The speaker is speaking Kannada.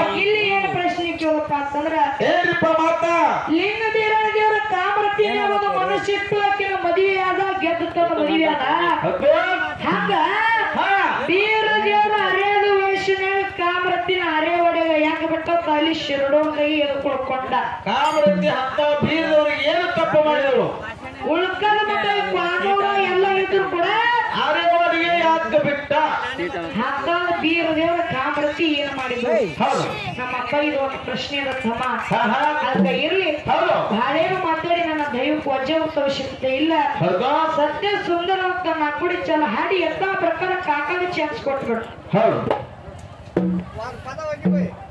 ಇಲ್ಲಿ ಏನ್ ಪ್ರಶ್ನೆ ಕೇಳಪ್ಪ ಅಂತಂದ್ರ ಏನ್ರಿಪ್ಪ ಮಾತ ಲಿಂಗ ದೇವರ ದೇವರ ಕಾಮರತಿ ಒಂದು ಮನುಷ್ಯ ಇಟ್ಟು ಆಕಿನ ಮದುವೆ ಆದ ಗೆದ್ದ ತನ್ನ ಮದುವೆ ಆದ ಅಬ್ಬೋ. ಹಂಗ ಹಾ ಬೀರ ದೇವರ ಅರೆಯದ ವಯಸ್ಸಿನಾಗ ಕಾಮರತಿನ ಅರೆ ಒಡೆಗ ಹೆಂಗ ಬಿಟ್ಟ ಅಲ್ಲಿ ಶಿರಡೋ ಕೈ ಎದ್ಕೊಳ್ಕೊಂಡ ಕಾಮರತಿ ಹತ್ತ ಬೀರದವ್ರಿಗೆ ಏನು ತಪ್ಪು ಮಾಡಿದರು ಉಳ್ಕದ ಮಟ್ಟ ಪಾಂಡವರ ಎಲ್ಲ ಇದ್ರು ಕೂಡ ಆರ್ಯವರಿಗೆ ಯಾಕೆ ಬಿಟ್ಟ ಹಂಗ ಬೀರ ದೇವರ ಕಾಮರತಿ ಏನ್ ಮಾಡಿದ್ರು ಹೌದು ನಮ್ಮ ಅಪ್ಪ ಇದು ಒಂದು ಪ್ರಶ್ನೆ ಅದ ತಮ್ಮ ಹಾ ಹಾ ಅದಕ್ಕ ಇರ್ಲಿ ಹೌದು ಹಳೇನು ಮಾತಾಡಿ ನನ್ನ ದೈವಕ್ಕೆ ವಜ್ಜೆ ಅವಶ್ಯಕತೆ ಇಲ್ಲ ಹೌದು ಸತ್ಯ ಸುಂದರ ಅಂತ ನಕ್ಕುಡಿ ಚಲ ಹಾಡಿ ಎಲ್ಲ ಪ್ರಕಾರ ಕಾಕಾಲಿ ಚಾನ್ಸ್ ಕೊಟ್ಬಿಡು ಹೌದು ಪದ ಹೋಗಿ